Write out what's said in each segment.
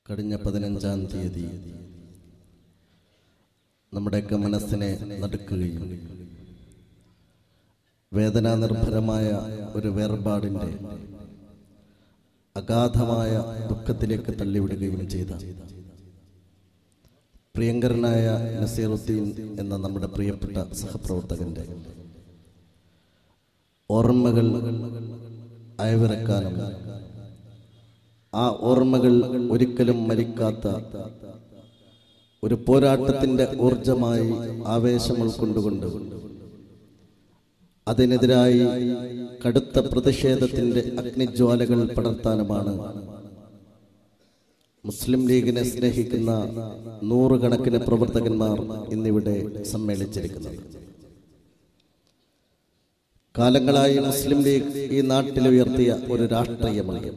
കഴിഞ്ഞ പതിനഞ്ചാം തീയതി നമ്മുടെയൊക്കെ മനസ്സിനെ നടുക്കുകയും വേദനാനിർഭരമായ ഒരു വേർപാടിൻ്റെ അഗാധമായ ദുഃഖത്തിലേക്ക് തള്ളിവിടുകയും ചെയ്ത പ്രിയങ്കരനായ നസീറുദ്ദീൻ എന്ന നമ്മുടെ പ്രിയപ്പെട്ട സഹപ്രവർത്തകന്റെ ഓർമ്മകൾ അയവിറക്കാനും ആ ഓർമ്മകൾ ഒരിക്കലും മരിക്കാത്ത ഒരു പോരാട്ടത്തിന്റെ ഊർജമായി ആവേശം ഉൾക്കൊണ്ടുകൊണ്ട് അതിനെതിരായി കടുത്ത പ്രതിഷേധത്തിന്റെ അഗ്നിജ്വാലകൾ പടർത്താനുമാണ് മുസ്ലിം ലീഗിനെ സ്നേഹിക്കുന്ന നൂറുകണക്കിന് പ്രവർത്തകന്മാർ ഇന്നിവിടെ സമ്മേളിച്ചിരിക്കുന്നത് കാലങ്ങളായി മുസ്ലിം ലീഗ് ഈ നാട്ടിൽ ഉയർത്തിയ ഒരു രാഷ്ട്രീയമാണ്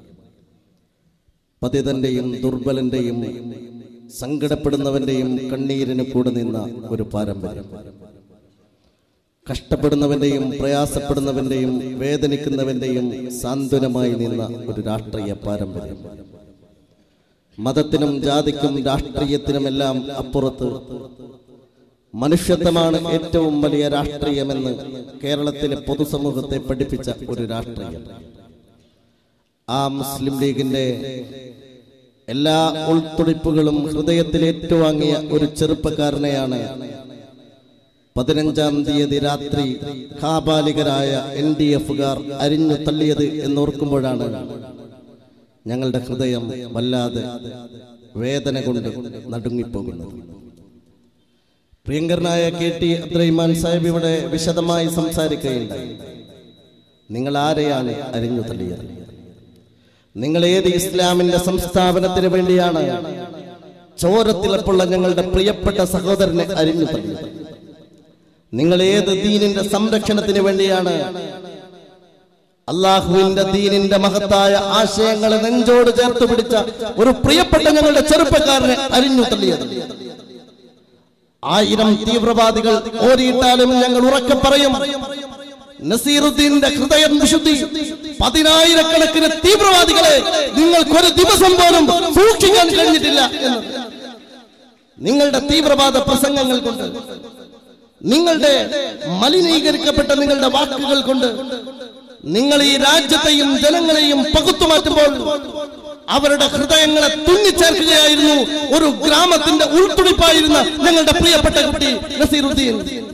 പതിതന്റെയും ദുർബലന്റെയും സങ്കടപ്പെടുന്നവന്റെയും കണ്ണീരിന് കൂടെ നിന്ന ഒരു പാരമ്പര്യം കഷ്ടപ്പെടുന്നവന്റെയും പ്രയാസപ്പെടുന്നവന്റെയും വേദനിക്കുന്നവന്റെയും സാന്ത്വനമായി നിന്ന ഒരു രാഷ്ട്രീയ പാരമ്പര്യം മതത്തിനും ജാതിക്കും രാഷ്ട്രീയത്തിനുമെല്ലാം അപ്പുറത്ത് മനുഷ്യത്വമാണ് ഏറ്റവും വലിയ രാഷ്ട്രീയമെന്ന് കേരളത്തിലെ പൊതുസമൂഹത്തെ പഠിപ്പിച്ച ഒരു രാഷ്ട്രീയം ആ മുസ്ലിം ലീഗിന്റെ എല്ലാ ഉൾത്തുടിപ്പുകളും ഹൃദയത്തിൽ ഏറ്റുവാങ്ങിയ ഒരു ചെറുപ്പക്കാരനെയാണ് പതിനഞ്ചാം തീയതി രാത്രി കാബാലികരായ എൻ ഡി എഫുകാർ അരിഞ്ഞു തള്ളിയത് എന്നോർക്കുമ്പോഴാണ് ഞങ്ങളുടെ ഹൃദയം വല്ലാതെ വേദന കൊണ്ട് നടുങ്ങിപ്പോകുന്നത് പ്രിയങ്കരനായ കെ ടി അബ്ദുറഹിമാൻ സാഹിബ് ഇവിടെ വിശദമായി സംസാരിക്കുകയുണ്ടായി നിങ്ങൾ ആരെയാണ് അരിഞ്ഞു തള്ളിയത് നിങ്ങൾ ഏത് ഇസ്ലാമിന്റെ സംസ്ഥാപനത്തിന് വേണ്ടിയാണ് ചോരത്തിളപ്പുള്ള ഞങ്ങളുടെ പ്രിയപ്പെട്ട സഹോദരനെ അരിഞ്ഞു തള്ളിയത് നിങ്ങൾ ഏത് ദീനിന്റെ സംരക്ഷണത്തിന് വേണ്ടിയാണ് അള്ളാഹുവിന്റെ ദീനിന്റെ മഹത്തായ ആശയങ്ങളെ നെഞ്ചോട് ചേർത്ത് പിടിച്ച ഒരു പ്രിയപ്പെട്ട ഞങ്ങളുടെ ചെറുപ്പക്കാരനെ അരിഞ്ഞു തള്ളിയത് ആയിരം തീവ്രവാദികൾ ഓരിയിട്ടാലും ഞങ്ങൾ ഉറക്കെ പറയും നസീറുദ്ദീന്റെ ഹൃദയം വിശുദ്ധി പതിനായിരക്കണക്കിന് തീവ്രവാദികളെ നിങ്ങൾക്കൊരു ദിവസം പോലും സൂക്ഷിക്കാൻ കഴിഞ്ഞിട്ടില്ല എന്ന് നിങ്ങളുടെ തീവ്രവാദ പ്രസംഗങ്ങൾ കൊണ്ട് നിങ്ങളുടെ മലിനീകരിക്കപ്പെട്ട നിങ്ങളുടെ വാക്കുകൾ കൊണ്ട് നിങ്ങൾ ഈ രാജ്യത്തെയും ജനങ്ങളെയും പകുത്തുമാറ്റുമ്പോൾ അവരുടെ ഹൃദയങ്ങളെ തുന്നിച്ചേർക്കുകയായിരുന്നു ഒരു ഗ്രാമത്തിന്റെ ഉൾത്തുടിപ്പായിരുന്ന ഞങ്ങളുടെ പ്രിയപ്പെട്ട കുട്ടി നസീറുദ്ദീൻ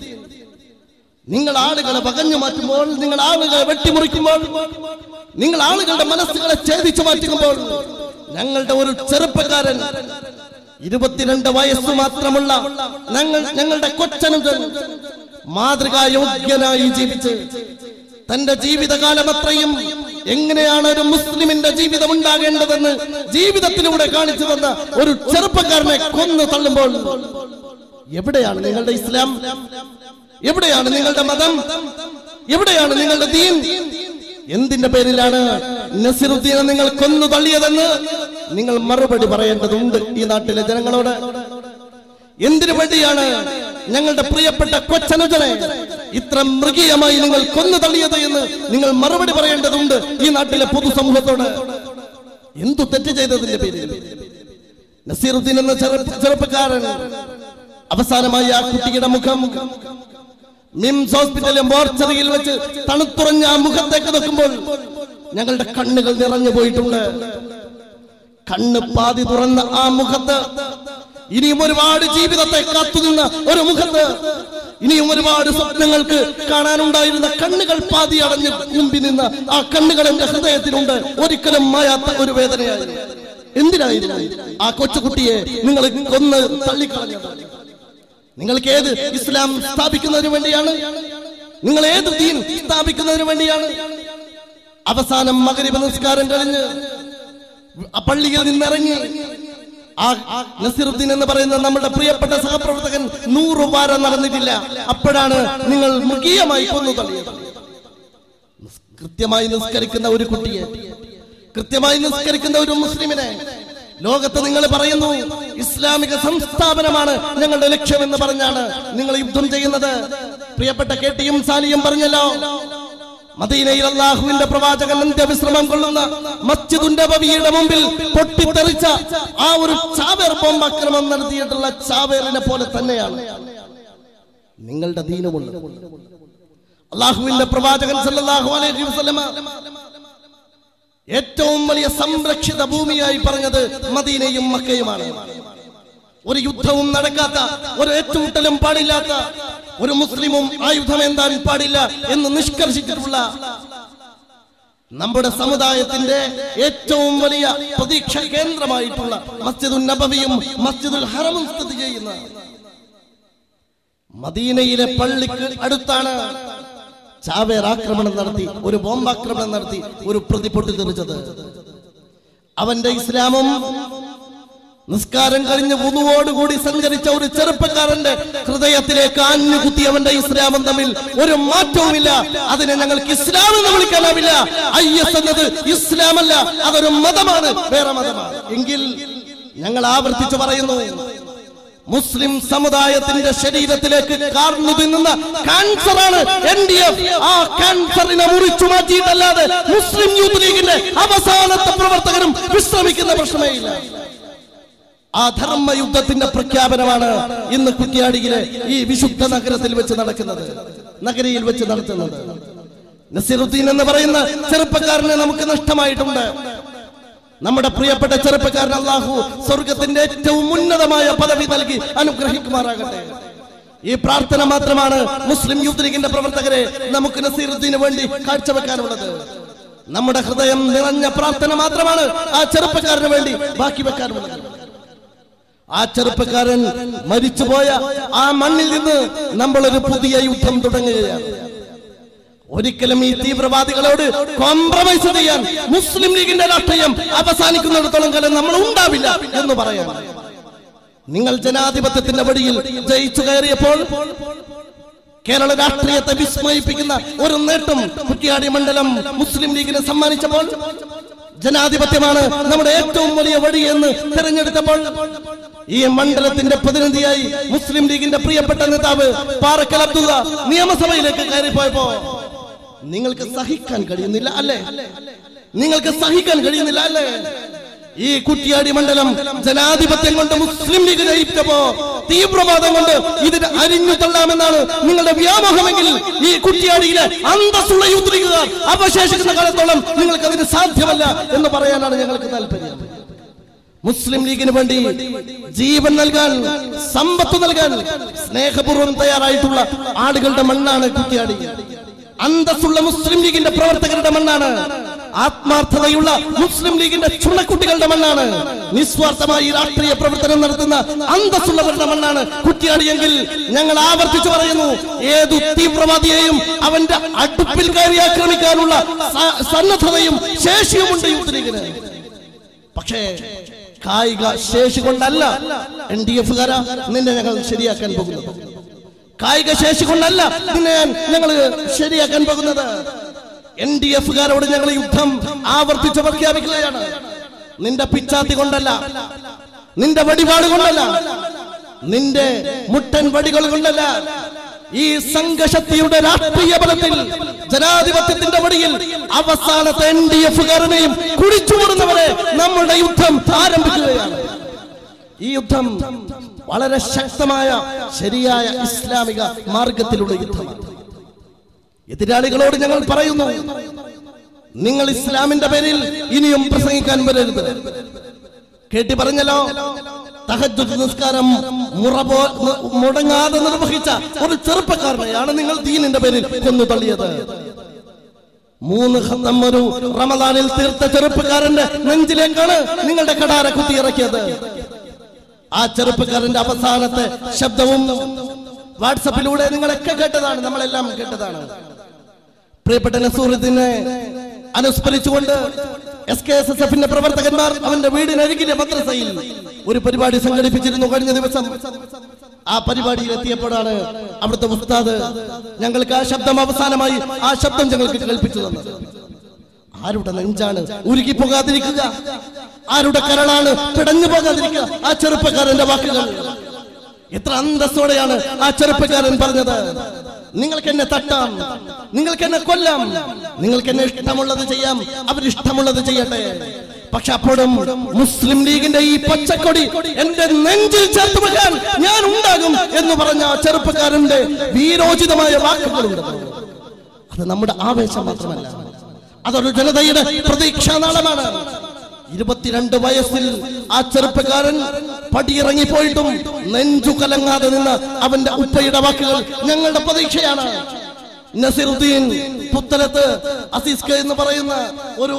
നിങ്ങൾ ആളുകളെ പകഞ്ഞു മാറ്റുമ്പോൾ നിങ്ങൾ ആളുകളെ വെട്ടിമുറിക്കുമ്പോൾ നിങ്ങൾ ആളുകളുടെ മനസ്സുകളെ ഛേദിച്ചു മാറ്റുമ്പോൾ ഞങ്ങളുടെ ഒരു ചെറുപ്പക്കാരൻ ഇരുപത്തിരണ്ട് വയസ്സ് മാത്രമുള്ള ഞങ്ങൾ ഞങ്ങളുടെ കൊച്ചനുജൻ മാതൃകായോഗ്യനായി ജീവിച്ച് തന്റെ ജീവിതകാലം അത്രയും എങ്ങനെയാണ് ഒരു മുസ്ലിമിന്റെ ജീവിതം ഉണ്ടാകേണ്ടതെന്ന് ജീവിതത്തിലൂടെ കാണിച്ചു തന്ന ഒരു ചെറുപ്പക്കാരനെ കൊന്നു തള്ളുമ്പോൾ എവിടെയാണ് നിങ്ങളുടെ ഇസ്ലാം എവിടെയാണ് നിങ്ങളുടെ മതം എവിടെയാണ് നിങ്ങളുടെ ദീൻ എന്തിന്റെ പേരിലാണ് നസിറുദ്ദീനെ നിങ്ങൾ കൊന്നു തള്ളിയതെന്ന് നിങ്ങൾ മറുപടി പറയേണ്ടതുണ്ട് ഈ നാട്ടിലെ ജനങ്ങളോട് എന്തിനു വേണ്ടിയാണ് ഞങ്ങളുടെ പ്രിയപ്പെട്ട കൊച്ചനുജനെ ഇത്ര മൃഗീയമായി നിങ്ങൾ കൊന്നു തള്ളിയത് എന്ന് നിങ്ങൾ മറുപടി പറയേണ്ടതുണ്ട് ഈ നാട്ടിലെ പൊതുസമൂഹത്തോട് എന്തു തെറ്റ് ചെയ്തതിന്റെ പേരിൽ നസീറുദ്ദീൻ എന്ന ചെറു- ചെറുപ്പക്കാരൻ അവസാനമായി ആ കുട്ടിയുടെ മുഖം മിംസ് ഹോസ്പിറ്റലിലെ മോർച്ചറിയിൽ വെച്ച് തണുത്തുറഞ്ഞ ആ മുഖത്തേക്ക് നോക്കുമ്പോൾ ഞങ്ങളുടെ കണ്ണുകൾ നിറഞ്ഞു പോയിട്ടുണ്ട് കണ്ണ് പാതി തുറന്ന ആ മുഖത്ത് ഇനിയും ഒരുപാട് ജീവിതത്തെ കാത്തുനിന്ന ഒരു മുഖത്ത് ഇനിയും ഒരുപാട് സ്വപ്നങ്ങൾക്ക് കാണാനുണ്ടായിരുന്ന കണ്ണുകൾ പാതി അടഞ്ഞ് മുമ്പിൽ നിന്ന ആ കണ്ണുകൾ എന്റെ ഹൃദയത്തിലുണ്ട് ഒരിക്കലും മായാത്ത ഒരു വേദനയായിരുന്നു എന്തിനായിരുന്നു ആ കൊച്ചുകുട്ടിയെ നിങ്ങൾ കൊന്ന് തള്ളിക്കളഞ്ഞത് നിങ്ങൾക്ക് ഏത് ഇസ്ലാം സ്ഥാപിക്കുന്നതിന് വേണ്ടിയാണ് നിങ്ങൾ ഏത് ദീൻ സ്ഥാപിക്കുന്നതിന് വേണ്ടിയാണ് അവസാനം മകരിബ് നിസ്കാരം കഴിഞ്ഞ് ആ പള്ളിയിൽ നിന്നിറങ്ങി ആ നസീറുദ്ദീൻ എന്ന് പറയുന്ന നമ്മുടെ പ്രിയപ്പെട്ട സഹപ്രവർത്തകൻ നൂറ് വാരം നടന്നിട്ടില്ല അപ്പോഴാണ് നിങ്ങൾ മൃഗീയമായി കൊന്നു തള്ളിയത് കൃത്യമായി നിസ്കരിക്കുന്ന ഒരു കുട്ടിയെ കൃത്യമായി നിസ്കരിക്കുന്ന ഒരു മുസ്ലിമിനെ ലോകത്ത് നിങ്ങൾ പറയുന്നു ഇസ്ലാമിക സംസ്ഥാപനമാണ് ഞങ്ങളുടെ ലക്ഷ്യം എന്ന് പറഞ്ഞാണ് നിങ്ങൾ യുദ്ധം ചെയ്യുന്നത് പ്രിയപ്പെട്ട കെ ടിയും സാലിയും പറഞ്ഞല്ലോ മദീനയിൽ അള്ളാഹുവിന്റെ പ്രവാചകൻ അന്ത്യവിശ്രമം കൊള്ളുന്ന മസ്ജിദുൻ നബവിയുടെ മുമ്പിൽ പൊട്ടിത്തെറിച്ച ആ ഒരു ചാവേർ ബോംബ് ആക്രമണം നടത്തിയിട്ടുള്ള ചാവേറിനെ പോലെ തന്നെയാണ് നിങ്ങളുടെ ദീനമുള്ളത് അള്ളാഹുവിന്റെ പ്രവാചകൻ സല്ലല്ലാഹു അലൈഹി വസല്ലമ ഏറ്റവും വലിയ സംരക്ഷിത ഭൂമിയായി പറഞ്ഞത് മദീനയും മക്കയുമാണ് ഒരു യുദ്ധവും നടക്കാത്ത ഒരു ഏറ്റുമുട്ടലും പാടില്ലാത്ത ഒരു മുസ്ലിമും ആയുധം എന്താൻ പാടില്ല എന്ന് നിഷ്കർഷിച്ചിട്ടുള്ള നമ്മുടെ സമുദായത്തിന്റെ ഏറ്റവും വലിയ പ്രതീക്ഷ കേന്ദ്രമായിട്ടുള്ള മസ്ജിദുൽ നബവിയും മസ്ജിദുൽ ഹറമും സ്ഥിതി ചെയ്യുന്ന മദീനയിലെ പള്ളിക്ക് അടുത്താണ് ചാവേർ ആക്രമണം നടത്തി ഒരു ബോംബാക്രമണം നടത്തി ഒരു പ്രതി പൊട്ടിത്തെറിച്ചത് അവന്റെ ഇസ്ലാമും നിസ്കാരം കഴിഞ്ഞ് വുതുവോടുകൂടി സഞ്ചരിച്ച ഒരു ചെറുപ്പക്കാരന്റെ ഹൃദയത്തിലേക്ക് ആഞ്ഞു കുത്തി അവന്റെ ഇസ്ലാമും തമ്മിൽ ഒരു മാറ്റവുമില്ല അതിനെ ഞങ്ങൾക്ക് ഇസ്ലാം എന്ന് വിളിക്കാനാവില്ല ഐ എസ് എന്നത് ഇസ്ലാമല്ല അതൊരു മതമാണ് വേറെ മതമാണ് എങ്കിൽ ഞങ്ങൾ ആവർത്തിച്ച് പറയുന്നു മുസ്ലിം സമുദായത്തിന്റെ ശരീരത്തിലേക്ക് കാർന്നു തിന്നുന്ന കാൻസറാണ് എൻ ഡി എഫ് ആ കാൻസറിനെ മുറിച്ചു മാറ്റിയിട്ടല്ലാതെ മുസ്ലിം യൂത്ത് ലീഗിന്റെ അവസാനത്തെ പ്രവർത്തകരും വിശ്രമിക്കുന്ന പ്രശ്നമേ ഇല്ല ആ ധർമ്മ യുദ്ധത്തിന്റെ പ്രഖ്യാപനമാണ് ഇന്ന് കുറ്റ്യാടിയിലെ ഈ വിശുദ്ധ നഗരത്തിൽ വെച്ച് നടക്കുന്നത് നഗരിയിൽ വെച്ച് നടത്തുന്നത് നസീറുദ്ദീൻ എന്ന് പറയുന്ന ചെറുപ്പക്കാരനെ നമുക്ക് നഷ്ടമായിട്ടുണ്ട് നമ്മുടെ പ്രിയപ്പെട്ട ചെറുപ്പക്കാരൻ അള്ളാഹു സ്വർഗത്തിന്റെ ഏറ്റവും ഉന്നതമായ പദവി നൽകി അനുഗ്രഹിക്കുമാറാകട്ടെ ഈ പ്രാർത്ഥന മാത്രമാണ് മുസ്ലിം യൂത്ത് ലീഗിന്റെ പ്രവർത്തകരെ നമുക്ക് നസീറുദ്ദീന് വേണ്ടി കാഴ്ചവെക്കാനുള്ളത് നമ്മുടെ ഹൃദയം നിറഞ്ഞ പ്രാർത്ഥന മാത്രമാണ് ആ ചെറുപ്പക്കാരന് വേണ്ടി ബാക്കി വെക്കാനുള്ളത് ആ ചെറുപ്പക്കാരൻ മരിച്ചുപോയ ആ മണ്ണിൽ നിന്ന് നമ്മൾ ഒരു പുതിയ യുദ്ധം തുടങ്ങുകയാണ് ഒരിക്കലും ഈ തീവ്രവാദികളോട് കോംപ്രമൈസ് ചെയ്യാൻ മുസ്ലിം ലീഗിന്റെ രാഷ്ട്രീയം അവസാനിക്കുന്നിടത്തോളം കാലം നമ്മൾ ഉണ്ടാവില്ല എന്ന് പറയാം നിങ്ങൾ ജനാധിപത്യത്തിന്റെ വഴിയിൽ ജയിച്ചു കയറിയപ്പോൾ കേരള രാഷ്ട്രീയത്തെ വിസ്മയിപ്പിക്കുന്ന ഒരു നേട്ടം കുറ്റിയാടി മണ്ഡലം മുസ്ലിം ലീഗിന് സമ്മാനിച്ചപ്പോൾ ജനാധിപത്യമാണ് നമ്മുടെ ഏറ്റവും വലിയ വഴി എന്ന് തെരഞ്ഞെടുത്തപ്പോൾ ഈ മണ്ഡലത്തിന്റെ പ്രതിനിധിയായി മുസ്ലിം ലീഗിന്റെ പ്രിയപ്പെട്ട നേതാവ് പാറക്കൽ അബ്ദുള്ള നിയമസഭയിലേക്ക് കയറിപ്പോയപ്പോ നിങ്ങൾക്ക് സഹിക്കാൻ കഴിയുന്നില്ല അല്ലേ നിങ്ങൾക്ക് സഹിക്കാൻ കഴിയുന്നില്ല അല്ലേ ഈ കുറ്റിയാടി മണ്ഡലം ജനാധിപത്യം കൊണ്ട് മുസ്ലിം ലീഗ് ജയിച്ചപ്പോ തീവ്രവാദം കൊണ്ട് ഇതിന് അരിഞ്ഞു തള്ളാമെന്നാണ് നിങ്ങളുടെ വ്യാമോഹമെങ്കിൽ ഈ കുറ്റിയാടിയിലെ അന്തസ്സുള്ള യൂത്ത് ലീഗുകാർ അവശേഷിക്കുന്ന കാലത്തോളം നിങ്ങൾക്ക് അതിന് സാധ്യമല്ല എന്ന് പറയാനാണ് ഞങ്ങൾക്ക് താല്പര്യം മുസ്ലിം ലീഗിന് വേണ്ടി ജീവൻ നൽകാൻ സമ്പത്ത് നൽകാൻ സ്നേഹപൂർവ്വം തയ്യാറായിട്ടുള്ള ആളുകളുടെ മണ്ണാണ് കുറ്റിയാടി അന്തസ്സുള്ള മുസ്ലിം ലീഗിന്റെ പ്രവർത്തകരുടെ മണ്ണാണ് ആത്മാർത്ഥതയുള്ള മുസ്ലിം ലീഗിന്റെ ചുണക്കുട്ടികളുടെ മണ്ണാണ് നിസ്വാർത്ഥമായി രാഷ്ട്രീയ പ്രവർത്തനം നടത്തുന്ന അന്തസ്സുള്ളവരുടെ മണ്ണാണ് കുറ്റിയാടിയെങ്കിൽ ഞങ്ങൾ ആവർത്തിച്ചു പറയുന്നു ഏതു തീവ്രവാദിയെയും അവന്റെ അടുപ്പിൽ കയറി ആക്രമിക്കാനുള്ള സ- സന്നദ്ധതയും ശേഷിയുമുണ്ട് യൂത്ത് ലീഗിന് പക്ഷേ കായിക ശേഷി കൊണ്ടല്ല എൻ ഡി എഫുകാരാ നിന്നെ ഞങ്ങൾ ശരിയാക്കാൻ പോകുന്നത് കായിക ശേഷി കൊണ്ടല്ല നിന്നെ ഞങ്ങൾ ശരിയാക്കാൻ പോകുന്നത് എൻ ഡി എഫുകാരോട് ഞങ്ങൾ യുദ്ധം ആവർത്തിച്ച് പ്രഖ്യാപിക്കുകയാണ് നിന്റെ പിച്ചാത്തി കൊണ്ടല്ല നിന്റെ വടിപാട് കൊണ്ടല്ല നിന്റെ മുട്ടൻ വടികൾ കൊണ്ടല്ല ഈ സംഘശക്തിയുടെ രാഷ്ട്രീയ ബലത്തിൽ ജനാധിപത്യത്തിന്റെ വടിയിൽ അവസാനത്തെ എൻ ഡി എഫുകാരനെയും കുടിച്ചുകൂടുന്നവരെ നമ്മുടെ യുദ്ധം ആരംഭിക്കുകയാണ് ഈ യുദ്ധം വളരെ ശക്തമായ ശരിയായ ഇസ്ലാമിക മാർഗത്തിലുള്ള യുദ്ധമാണ് എതിരാളികളോട് ഞങ്ങൾ പറയുന്നു നിങ്ങൾ ഇസ്ലാമിന്റെ പേരിൽ ഇനിയും പ്രസംഗിക്കാൻ വരരുത് കേട്ടി പറഞ്ഞല്ലോ തഹജ്ജുദ് നിസ്കാരം മുറപോ മുടങ്ങാതെ നിർവഹിച്ച ഒരു ചെറുപ്പക്കാരനെയാണ് നിങ്ങൾ ദീനിന്റെ പേരിൽ കൊന്നു തള്ളിയത് മൂന്ന് ഖത്തം ഒരു റമദാനിൽ തീർത്ത ചെറുപ്പക്കാരന്റെ നെഞ്ചിലേക്കാണ് നിങ്ങളുടെ കടാര കുത്തിയിറക്കിയത് ആ ചെറുപ്പക്കാരന്റെ അവസാനത്തെ ശബ്ദവും വാട്സപ്പിലൂടെ നിങ്ങളൊക്കെ കേട്ടതാണ് നമ്മളെല്ലാം കേട്ടതാണ് പ്രിയപ്പെട്ട നസൂറുദ്ദീനെ അനുസ്മരിച്ചുകൊണ്ട് എസ് കെ എസ് എസ് എഫിന്റെ പ്രവർത്തകന്മാർ അവന്റെ വീടിനരികിലെ മദ്രസയിൽ ഒരു പരിപാടി സംഘടിപ്പിച്ചിരുന്നു കഴിഞ്ഞ ദിവസം ആ പരിപാടിയിൽ എത്തിയപ്പോഴാണ് അവിടുത്തെ ഉസ്താദ് ഞങ്ങൾക്ക് ആ ശബ്ദം അവസാനമായി ആ ശബ്ദം ഞങ്ങൾക്ക് കേൾപ്പിച്ചു തന്നത് ആരുടെ നെഞ്ചാണ് ഉരുകി പോകാതിരിക്കുക ആരുടെ കരളാണ് പിടഞ്ഞു പോകാതിരിക്കുക ആ ചെറുപ്പക്കാരന്റെ വാക്കുകൾ എത്ര അന്തസ്സോടെയാണ് ആ ചെറുപ്പക്കാരൻ പറഞ്ഞത് നിങ്ങൾക്ക് എന്നെ തട്ടാം നിങ്ങൾക്ക് എന്നെ കൊല്ലാം നിങ്ങൾക്ക് എന്നെ ഇഷ്ടമുള്ളത് ചെയ്യാം അവരിഷ്ടമുള്ളത് ചെയ്യട്ടെ പക്ഷെ അപ്പോഴും മുസ്ലിം ലീഗിന്റെ ഈ പച്ചക്കൊടി എന്റെ നെഞ്ചിൽ ചേർത്ത് വെക്കാൻ ഞാൻ ഉണ്ടാകും എന്ന് പറഞ്ഞ ആ ചെറുപ്പക്കാരന്റെ വീരോചിതമായ വാക്കുകളുണ്ട് അത് നമ്മുടെ ആവേശം മാത്രമല്ല അതൊരു ജനതയുടെ പ്രതീക്ഷാ നാളമാണ് ഇരുപത്തിരണ്ട് വയസ്സിൽ ആ ചെറുപ്പക്കാരൻ പടിയിറങ്ങിപ്പോയിട്ടും നെഞ്ചു കലങ്ങാതെ നിന്ന് അവന്റെ ഉപ്പയുടെ വാക്കുകൾ ഞങ്ങളുടെ പ്രതീക്ഷയാണ് നസീറുദ്ദീൻ പുത്തലത്ത് അസീസ് കെ എന്ന് പറയുന്ന ഒരു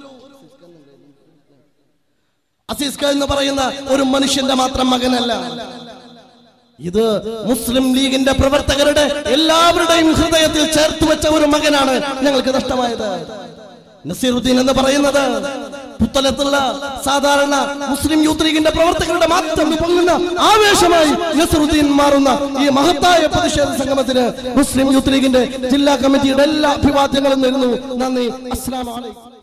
അസീസ് ഖാൻ എന്ന് പറയുന്ന ഒരു മനുഷ്യന്റെ മാത്രം മകനല്ല ഇത് മുസ്ലിം ലീഗിന്റെ പ്രവർത്തകരുടെ എല്ലാവരുടെയും ഹൃദയത്തിൽ ചേർത്ത് വെച്ച ഒരു മകനാണ് ഞങ്ങൾക്ക് നഷ്ടമായത് നസീറുദ്ദീൻ എന്ന് പറയുന്നത് പുത്തലത്തുള്ള സാധാരണ മുസ്ലിം യൂത്ത് ലീഗിന്റെ പ്രവർത്തകരുടെ മാത്രം പൊങ്ങുന്ന ആവേശമായി നസീറുദ്ദീൻ മാറുന്ന ഈ മഹത്തായ പ്രതിഷേധ സംഗമത്തിന് മുസ്ലിം യൂത്ത് ലീഗിന്റെ ജില്ലാ കമ്മിറ്റിയുടെ എല്ലാ അഭിവാദ്യങ്ങളും നേരുന്നു നന്ദി അസ്സലാമു അലൈക്കും